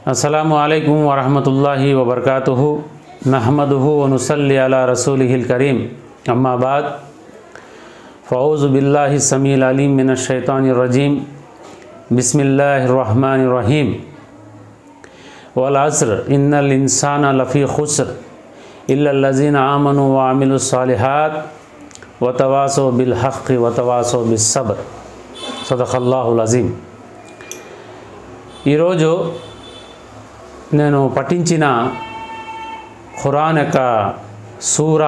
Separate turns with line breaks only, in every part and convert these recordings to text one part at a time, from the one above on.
అస్సలాము అలైకుం వరహమతుల్లాహి వబర్కాతుహు నహమదుహు వనుసల్లి అలా రసూలిహిల్ కరీం అమ్మాబాద్ ఫౌజు బిల్లాహి సమీల్ అలీం మిన షైతాని రజీం బిస్మిల్లాహి రహమాన్ రహీం వల్ అస్ర్ ఇన్నల్ ఇన్సాన లఫీ ఖుస్ర్ ఇల్లల్లజీన ఆమను వామిలు సాలిహాత్ వతవాసో బిల్ హక్కి వతవాసో బిస్ సబర్ సదఖల్లాహుల్ అజీం ఈరోజు నేను పఠించిన ఖురాన్ యొక్క సూర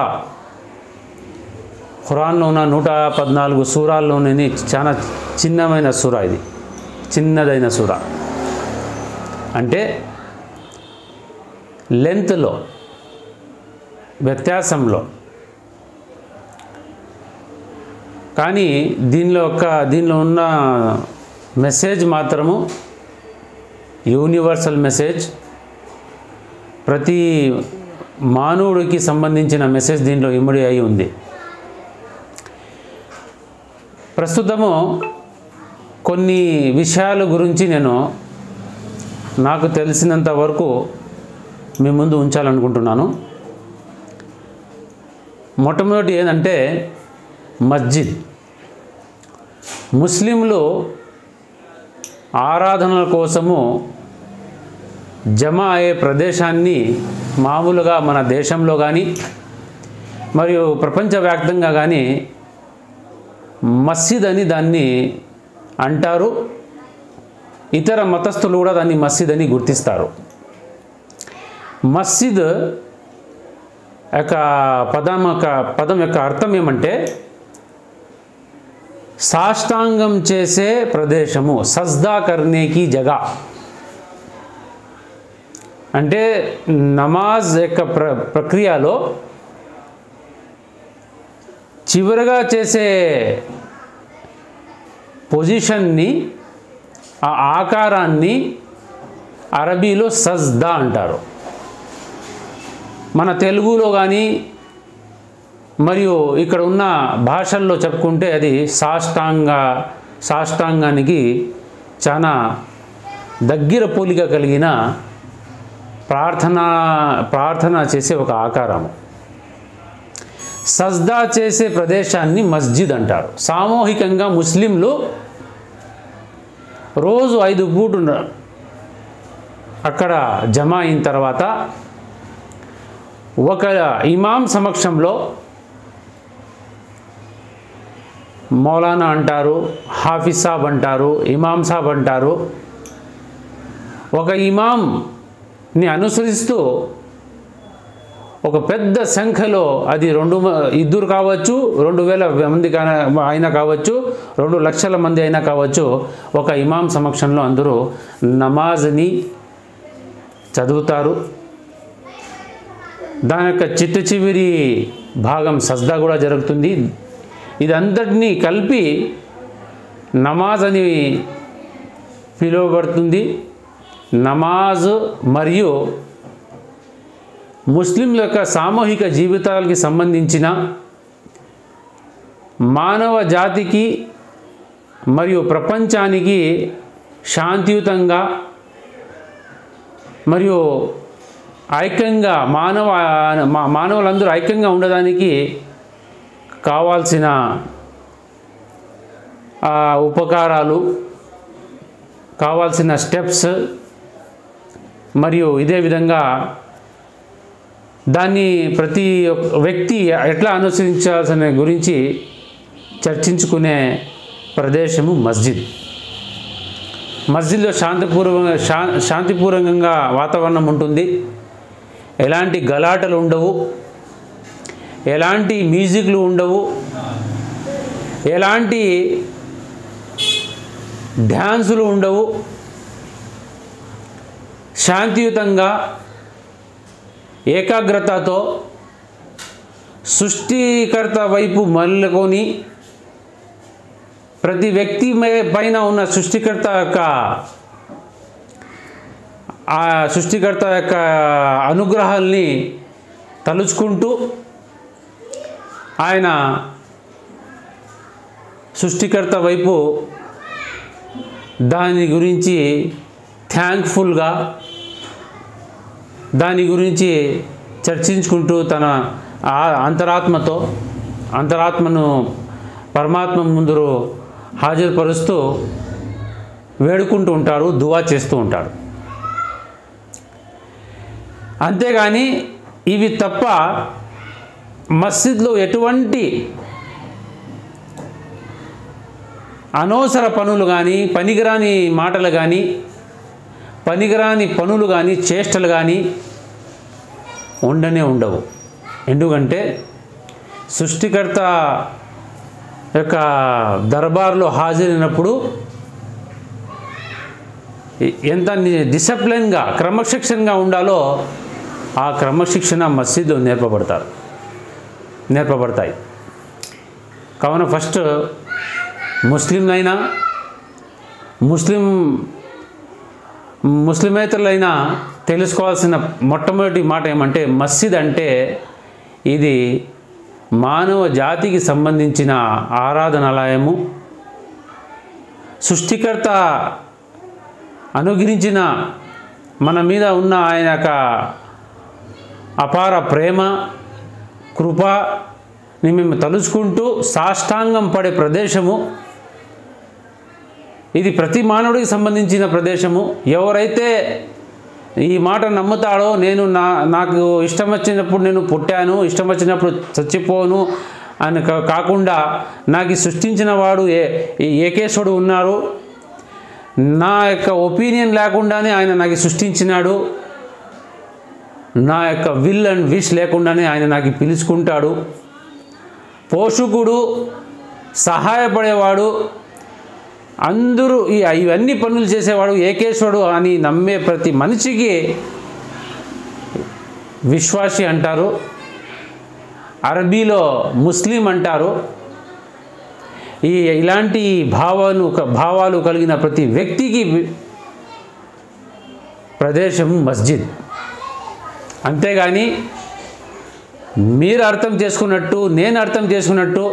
ఖురాన్లో ఉన్న నూట పద్నాలుగు సూరాల్లోని చాలా చిన్నమైన సూర ఇది చిన్నదైన సూర అంటే లెంత్లో వ్యత్యాసంలో కానీ దీనిలో ఒక దీనిలో ఉన్న మెసేజ్ మాత్రము యూనివర్సల్ మెసేజ్ ప్రతి మానవుడికి సంబంధించిన మెసేజ్ దీనిలో ఇమిడి అయి ఉంది ప్రస్తుతము కొన్ని విషయాల గురించి నేను నాకు తెలిసినంత వరకు మీ ముందు ఉంచాలనుకుంటున్నాను మొట్టమొదటి ఏంటంటే మస్జిద్ ముస్లింలు ఆరాధనల కోసము జమ అయ్యే ప్రదేశాన్ని మామూలుగా మన దేశంలో కానీ మరియు ప్రపంచవ్యాప్తంగా కానీ మస్జిద్ అని దాన్ని అంటారు ఇతర మతస్థులు కూడా దాన్ని మస్జిద్ అని గుర్తిస్తారు మస్జిద్ యొక్క పదం యొక్క పదం యొక్క అర్థం ఏమంటే సాష్టాంగం చేసే ప్రదేశము సజ్దా కర్నేకి జగా అంటే నమాజ్ యొక్క ప్ర ప్రక్రియలో చివరగా చేసే పొజిషన్ని ఆ ఆకారాన్ని అరబీలో సజ్దా అంటారు మన తెలుగులో కానీ మరియు ఇక్కడ ఉన్న భాషల్లో చెప్పుకుంటే అది సాష్టాంగ సాష్టాంగానికి చాలా దగ్గర పోలిక కలిగిన ప్రార్థన ప్రార్థన చేసే ఒక ఆకారం సజ్దా చేసే ప్రదేశాన్ని మస్జిద్ అంటారు సామూహికంగా ముస్లింలు రోజు ఐదు పూట అక్కడ జమ అయిన తర్వాత ఒక ఇమాం సమక్షంలో మౌలానా అంటారు హాఫిజ్ సాబ్ అంటారు ఇమాం సాబ్ అంటారు ఒక ఇమాంని అనుసరిస్తూ ఒక పెద్ద సంఖ్యలో అది రెండు ఇద్దరు కావచ్చు రెండు వేల మంది అయినా కావచ్చు రెండు లక్షల మంది అయినా కావచ్చు ఒక ఇమాం సమక్షంలో అందరూ నమాజ్ని చదువుతారు దాని యొక్క చిట్ట చివరి భాగం సజ్దా కూడా జరుగుతుంది ఇదంతటినీ కలిపి నమాజ్ అని పిలువబడుతుంది నమాజ్ మరియు ముస్లింల యొక్క సామూహిక జీవితాలకి సంబంధించిన మానవ జాతికి మరియు ప్రపంచానికి శాంతియుతంగా మరియు ఐక్యంగా మానవ మానవులందరూ ఐక్యంగా ఉండడానికి కావాల్సిన ఉపకారాలు కావాల్సిన స్టెప్స్ మరియు ఇదే విధంగా దాన్ని ప్రతి వ్యక్తి ఎట్లా అనుసరించాల్సిన గురించి చర్చించుకునే ప్రదేశము మస్జిద్ మస్జిద్లో శాంతిపూర్వకంగా శా శాంతిపూర్వకంగా వాతావరణం ఉంటుంది ఎలాంటి గలాటలు ఉండవు ఎలాంటి మ్యూజిక్లు ఉండవు ఎలాంటి డ్యాన్సులు ఉండవు శాంతియుతంగా ఏకాగ్రతతో సృష్టికర్త వైపు మళ్ళుకొని ప్రతి వ్యక్తి పైన ఉన్న సృష్టికర్త యొక్క ఆ సృష్టికర్త యొక్క అనుగ్రహాల్ని తలుచుకుంటూ ఆయన సృష్టికర్త వైపు దాని గురించి థ్యాంక్ఫుల్గా దాని గురించి చర్చించుకుంటూ తన ఆ- అంతరాత్మతో అంతరాత్మను పరమాత్మ ముందు హాజరుపరుస్తూ వేడుకుంటూ ఉంటారు దువా చేస్తూ ఉంటారు అంతేగాని ఇవి తప్ప మస్జిద్లో ఎటువంటి అనవసర పనులు కానీ పనికిరాని మాటలు కానీ పనికిరాని పనులు కానీ చేష్టలు కానీ ఉండనే ఉండవు ఎందుకంటే సృష్టికర్త యొక్క దర్బార్లో హాజరైనప్పుడు ఎంత ని- డిసిప్లిన్గా క్రమశిక్షణగా ఉండాలో ఆ క్రమశిక్షణ మసీదులో నేర్పబడతారు నేర్పబడతాయి కావున ఫస్ట్ ముస్లింలైనా ముస్లిం ముస్లిమేతరులైనా తెలుసుకోవాల్సిన మొట్టమొదటి మాట ఏమంటే మస్జిద్ అంటే ఇది మానవ జాతికి సంబంధించిన ఆరాధనాలయము సృష్టికర్త అనుగ్రహించిన మన మీద ఉన్న ఆయన యొక్క అపార ప్రేమ కృపని మేము తలుచుకుంటూ సాష్టాంగం పడే ప్రదేశము ఇది ప్రతి మానవుడికి సంబంధించిన ప్రదేశము ఎవరైతే ఈ మాట నమ్ముతాడో నేను నా నాకు ఇష్టం వచ్చినప్పుడు నేను పుట్టాను ఇష్టం వచ్చినప్పుడు చచ్చిపోను అని కా- కాకుండా నాకు ఈ సృష్టించిన వాడు ఏ ఈ ఏకేశ్వరుడు ఉన్నారు నా యొక్క ఒపీనియన్ లేకుండానే ఆయన నాకు సృష్టించినాడు నా యొక్క విల్ అండ్ విష్ లేకుండానే ఆయన నాకు పిలుచుకుంటాడు పోషకుడు సహాయపడేవాడు అందరూ ఈ ఇవన్నీ పనులు చేసేవాడు ఏకేశ్వరుడు అని నమ్మే ప్రతి మనిషికి విశ్వాసి అంటారు అరబీలో ముస్లిం అంటారు ఈ ఇలాంటి భావాలు భావాలు కలిగిన ప్రతి వ్యక్తికి వి- ప్రదేశం మస్జిద్ అంతేగాని మీరు అర్థం చేసుకున్నట్టు నేను అర్థం చేసుకున్నట్టు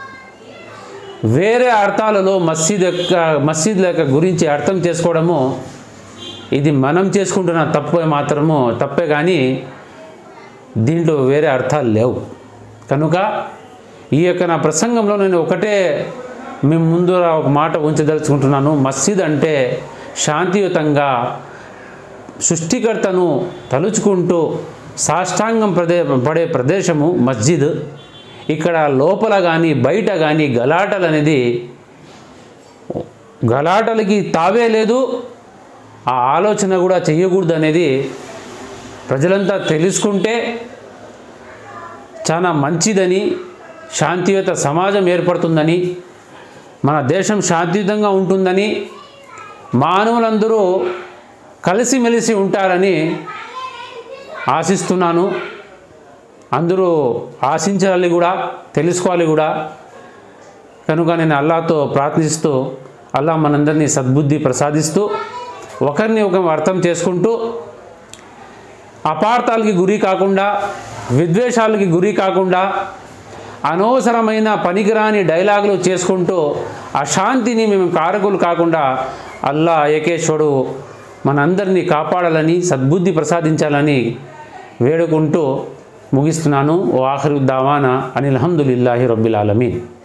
వేరే అర్థాలలో మసీద్ యొక్క మసీద్ యొక్క గురించి అర్థం చేసుకోవడము ఇది మనం చేసుకుంటున్న తప్పే మాత్రము తప్పే కానీ దీంట్లో వేరే అర్థాలు లేవు కనుక ఈ యొక్క నా ప్రసంగంలో నేను ఒకటే మేము ముందు ఒక మాట ఉంచదలుచుకుంటున్నాను మస్జిద్ అంటే శాంతియుతంగా సృష్టికర్తను తలుచుకుంటూ సాష్టాంగం ప్రదే పడే ప్రదేశము మస్జిద్ ఇక్కడ లోపల కానీ బయట కానీ గలాటలు అనేది గలాటలకి తావే లేదు ఆ ఆలోచన కూడా చెయ్యకూడదు అనేది ప్రజలంతా తెలుసుకుంటే చాలా మంచిదని శాంతియుత సమాజం ఏర్పడుతుందని మన దేశం శాంతియుతంగా ఉంటుందని మానవులందరూ కలిసిమెలిసి ఉంటారని ఆశిస్తున్నాను అందరూ ఆశించాలి కూడా తెలుసుకోవాలి కూడా కనుక నేను అల్లాతో ప్రార్థిస్తూ అల్లా మనందరినీ సద్బుద్ధి ప్రసాదిస్తూ ఒకరిని ఒక అర్థం చేసుకుంటూ అపార్థాలకి గురి కాకుండా విద్వేషాలకి గురి కాకుండా అనవసరమైన పనికిరాని డైలాగులు చేసుకుంటూ అశాంతిని మేము కారకులు కాకుండా అల్లా ఏకేశ్వరుడు మనందరినీ కాపాడాలని సద్బుద్ధి ప్రసాదించాలని వేడుకుంటూ ముగిస్తున్నాను ఓ ఆఖరు దావానా అనిల్ అల్హమ్దులిల్లాహి రబ్బిల్ ఆలమీన్